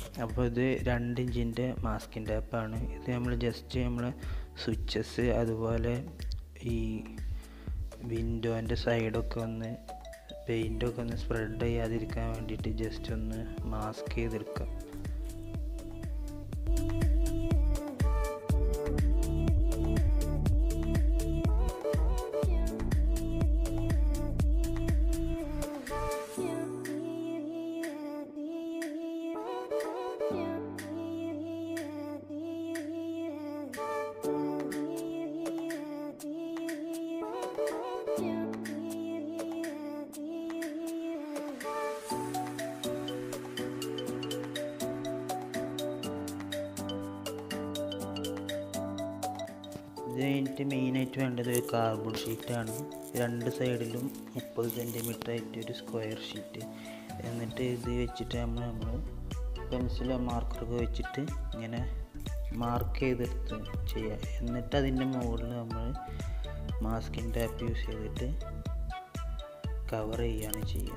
അപ്പോൾ ഇത് രണ്ട് ഇഞ്ചിൻ്റെ മാസ്കിൻ ടാപ്പാണ് ഇത് നമ്മൾ ജസ്റ്റ് നമ്മൾ സ്വിച്ചസ് അതുപോലെ ഈ വിൻഡോൻ്റെ സൈഡൊക്കെ ഒന്ന് പെയിൻ്റൊക്കെ ഒന്ന് സ്പ്രെഡ് ചെയ്യാതിരിക്കാൻ വേണ്ടിയിട്ട് ജസ്റ്റ് ഒന്ന് മാസ്ക് ചെയ്തെടുക്കാം ഇത് കഴിഞ്ഞിട്ട് മെയിനായിട്ട് വേണ്ടത് ഒരു കാർബോർഡ് ഷീറ്റാണ് രണ്ട് സൈഡിലും മുപ്പത് സെൻറ്റിമീറ്റർ ആയിട്ട് ഒരു സ്ക്വയർ ഷീറ്റ് എന്നിട്ട് ഇത് വെച്ചിട്ട് നമ്മൾ നമ്മൾ പെൻസിലോ മാർക്കറൊക്കെ വെച്ചിട്ട് ഇങ്ങനെ മാർക്ക് ചെയ്തെടുത്ത് ചെയ്യുക എന്നിട്ട് അതിൻ്റെ മുകളിൽ നമ്മൾ മാസ്കിൻ ടാപ്പ് യൂസ് ചെയ്തിട്ട് കവർ ചെയ്യുകയാണ് ചെയ്യുക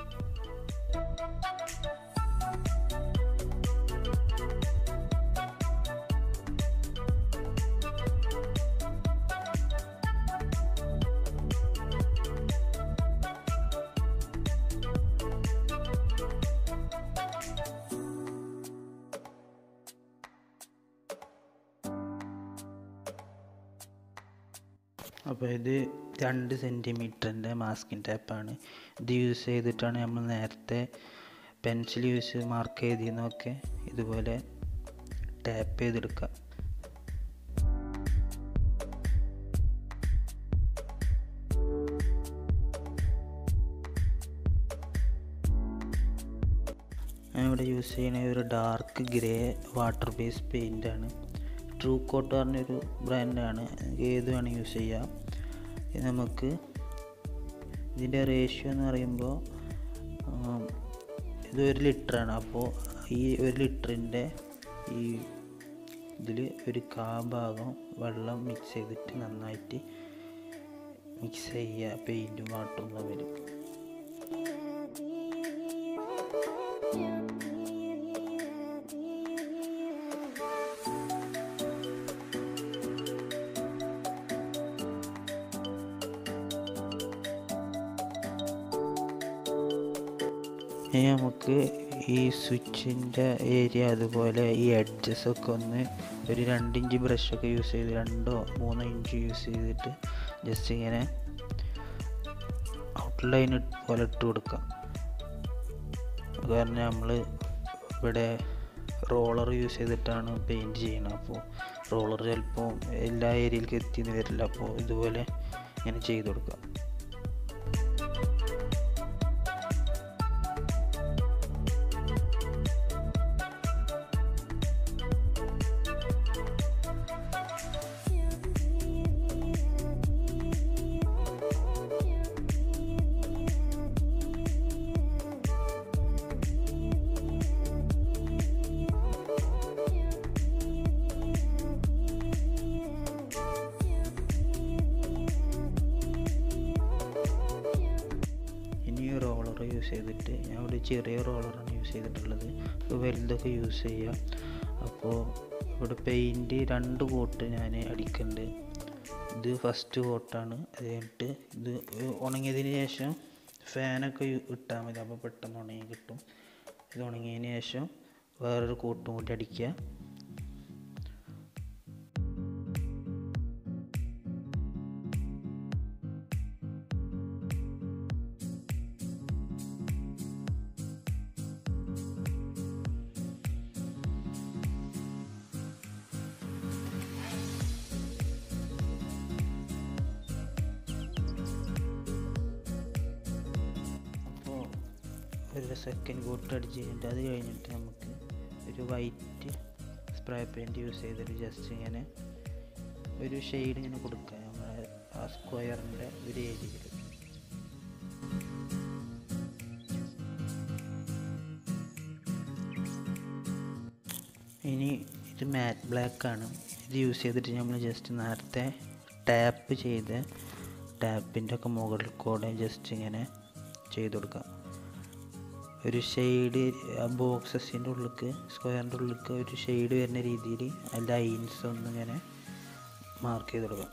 അപ്പോൾ ഇത് രണ്ട് സെൻറ്റിമീറ്ററിൻ്റെ മാസ്കിൻ ടാപ്പാണ് ഇത് യൂസ് ചെയ്തിട്ടാണ് നമ്മൾ നേരത്തെ പെൻസിൽ യൂസ് മാർക്ക് ചെയ്തിരുന്നൊക്കെ ഇതുപോലെ ടാപ്പ് ചെയ്തെടുക്കുക ഞാൻ ഇവിടെ യൂസ് ചെയ്യുന്ന ഒരു ഡാർക്ക് ഗ്രേ വാട്ടർ ബേസ് പെയിൻ്റാണ് ട്രൂ കോട്ട് പറഞ്ഞൊരു ബ്രാൻഡാണ് ഏത് വേണം യൂസ് ചെയ്യാം ഇത് നമുക്ക് ഇതിൻ്റെ റേഷ്യോ എന്ന് പറയുമ്പോൾ ഇത് ഒരു ലിറ്ററാണ് അപ്പോൾ ഈ ഒരു ലിറ്ററിൻ്റെ ഈ ഇതിൽ ഒരു കാ ഭാഗം വെള്ളം മിക്സ് ചെയ്തിട്ട് നന്നായിട്ട് മിക്സ് ചെയ്യുക പെയിൻറ്റും വാട്ടറും തമ്മിൽ ഇനി നമുക്ക് ഈ സ്വിച്ചിൻ്റെ ഏരിയ അതുപോലെ ഈ എഡ്ജസ് ഒക്കെ ഒന്ന് ഒരു രണ്ട് ഇഞ്ച് ബ്രഷൊക്കെ യൂസ് ചെയ്ത് രണ്ടോ മൂന്നോ ഇഞ്ച് യൂസ് ചെയ്തിട്ട് ജസ്റ്റ് ഇങ്ങനെ ഔട്ട്ലൈൻ പോലെ ഇട്ട് കൊടുക്കാം കാരണം നമ്മൾ ഇവിടെ റോളർ യൂസ് ചെയ്തിട്ടാണ് പെയിൻറ്റ് ചെയ്യുന്നത് അപ്പോൾ റോളർ ചിലപ്പോൾ എല്ലാ ഏരിയയിലേക്ക് എത്തിയെന്ന് വരില്ല അപ്പോൾ ഇതുപോലെ ഇങ്ങനെ ചെയ്ത് കൊടുക്കാം ഇനി റോളർ യൂസ് ചെയ്തിട്ട് ഞാൻ ഇവിടെ ചെറിയ റോളറാണ് യൂസ് ചെയ്തിട്ടുള്ളത് ഇപ്പോൾ വലുതൊക്കെ യൂസ് ചെയ്യുക അപ്പോൾ ഇവിടെ പെയിൻറ്റ് രണ്ട് കോട്ട് ഞാൻ അടിക്കുന്നുണ്ട് ഇത് ഫസ്റ്റ് കോട്ടാണ് അത് കഴിഞ്ഞിട്ട് ഇത് ഉണങ്ങിയതിന് ശേഷം ഫാനൊക്കെ ഇട്ടാൽ മതി അപ്പോൾ പെട്ടെന്ന് ഉണങ്ങി കിട്ടും ഇത് ഉണങ്ങിയതിന് ശേഷം വേറൊരു കോട്ടും കൂടി അടിക്കുക അപ്പോൾ ഒരു സെക്കൻഡ് കോട്ട് അടിച്ച് കഴിഞ്ഞിട്ട് അത് കഴിഞ്ഞിട്ട് നമുക്ക് ഒരു വൈറ്റ് സ്പ്രേ പെയിൻറ്റ് യൂസ് ചെയ്തിട്ട് ജസ്റ്റ് ഇങ്ങനെ ഒരു ഷെയ്ഡ് ഇങ്ങനെ കൊടുക്കുക നമ്മളെ ആ സ്ക്വയറിൻ്റെ ഒരു ഏരിയയിൽ ഇനി ഇത് മാറ്റ് ബ്ലാക്ക് ആണ് ഇത് യൂസ് ചെയ്തിട്ട് നമ്മൾ ജസ്റ്റ് നേരത്തെ ടാപ്പ് ചെയ്ത് ടാപ്പിൻ്റെ ഒക്കെ മുകളിൽ കൂടെ ജസ്റ്റ് ഇങ്ങനെ ചെയ്ത് കൊടുക്കാം ഒരു ഷെയ്ഡ് ആ ബോക്സസിൻ്റെ ഉള്ളിലേക്ക് സ്ക്വയറിൻ്റെ ഉള്ളിലേക്ക് ഒരു ഷെയ്ഡ് വരുന്ന രീതിയിൽ ആ ലൈൻസ് ഒന്നിങ്ങനെ മാർക്ക് ചെയ്ത് കൊടുക്കാം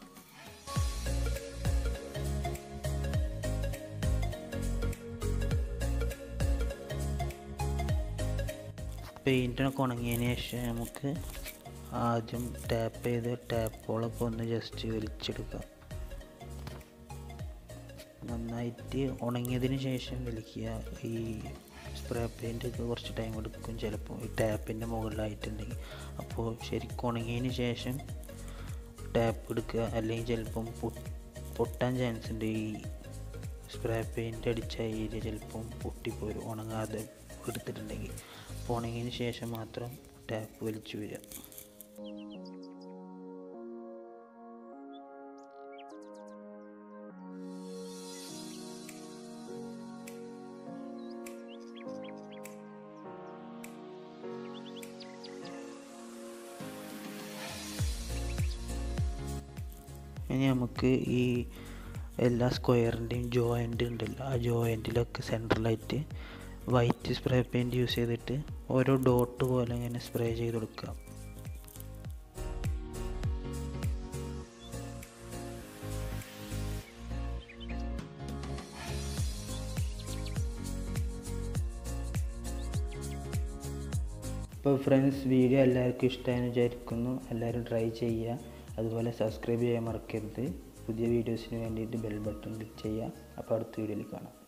പെയിൻറ്റിനൊക്കെ ഉണങ്ങിയതിന് ശേഷം നമുക്ക് ആദ്യം ടാപ്പ് ചെയ്ത് ടാപ്പുകളൊക്കെ ഒന്ന് ജസ്റ്റ് വലിച്ചെടുക്കാം നന്നായിട്ട് ഉണങ്ങിയതിന് ശേഷം വലിക്കുക ഈ സ്പ്രേ പെയിൻ്റ് ഒക്കെ കുറച്ച് ടൈം എടുക്കും ചിലപ്പോൾ ഈ ടാപ്പിൻ്റെ മുകളിലായിട്ടുണ്ടെങ്കിൽ അപ്പോൾ ശരിക്കും ഉണങ്ങിയതിന് ശേഷം ടാപ്പ് എടുക്കുക അല്ലെങ്കിൽ ചിലപ്പം പൊട്ടാൻ ചാൻസ് ഉണ്ട് ഈ സ്പ്രേ പെയിൻ്റ് അടിച്ച ഏരിയ ചിലപ്പം പൊട്ടിപ്പോരും ഉണങ്ങാതെ എടുത്തിട്ടുണ്ടെങ്കിൽ അപ്പോൾ ഉണങ്ങിയതിന് ശേഷം മാത്രം ടാപ്പ് വലിച്ചു വരിക ഇനി നമുക്ക് ഈ എല്ലാ സ്ക്വയറിൻ്റെയും ജോയിൻ്റ് ഉണ്ടല്ലോ ആ ജോയിൻറ്റിലൊക്കെ സെൻട്രലായിട്ട് വൈറ്റ് സ്പ്രേ പെയിൻറ്റ് യൂസ് ചെയ്തിട്ട് ഓരോ ഡോട്ട് പോലെ ഇങ്ങനെ സ്പ്രേ ചെയ്ത് കൊടുക്കുക അപ്പോൾ ഫ്രണ്ട്സ് വീഡിയോ എല്ലാവർക്കും ഇഷ്ടമായെന്ന് വിചാരിക്കുന്നു എല്ലാവരും ട്രൈ ചെയ്യുക അതുപോലെ സബ്സ്ക്രൈബ് ചെയ്യാൻ മറക്കരുത് പുതിയ വീഡിയോസിന് വേണ്ടിയിട്ട് ബെൽ ബട്ടൺ ക്ലിക്ക് ചെയ്യുക അപ്പോൾ അടുത്ത വീഡിയോയിൽ കാണാം